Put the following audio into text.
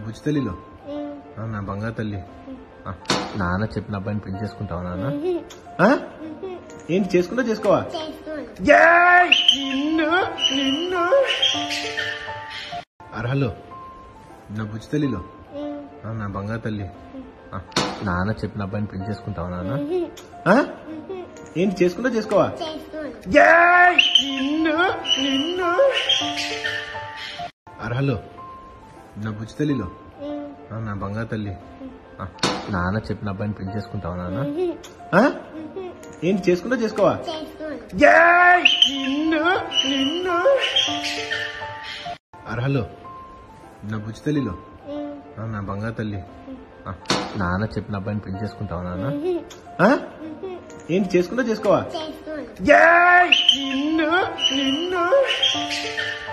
బుజ్జి తల్లిలో ఆ, నా బంగారు తల్లి ఆ, నాన్న చెప్పిన అబ్బాయిని పెళ్లి చేసుకుంటావా నాన్న ఆ? ఏంటి చేసుకుంటా చేసుకోవా ఏయ్! నిన్ను నిన్ను అర్హలో నా బుజ్జి తల్లిలో ఆ, నా బంగారు తల్లి ఆ, నాన్న చెప్పిన అబ్బాయిని పెళ్లి చేసుకుంటావా నాన్న ఆ? ఏంటి చేసుకుంటా చేసుకోవా ఏయ్! నిన్ను నిన్ను అర్హలో నా బుజ్జి తల్లిలో ఆ, నా బంగారు తల్లి ఆ, నాన్న చెప్పిన అబ్బాయిని పెళ్లి చేసుకుంటావా నాన్న ఆ? ఏంటి చేసుకుంటా చేసుకోవా ఏయ్! నిన్ను నిన్ను అర్హలో నా బుజ్జి తల్లిలో ఆ, నా బంగారు తల్లి ఆ, నాన్న చెప్పిన అబ్బాయిని పెళ్లి చేసుకుంటావా నాన్న ఆ? ఏంటి చేసుకుంటా చేసుకోవా ఏయ్! నిన్ను నిన్ను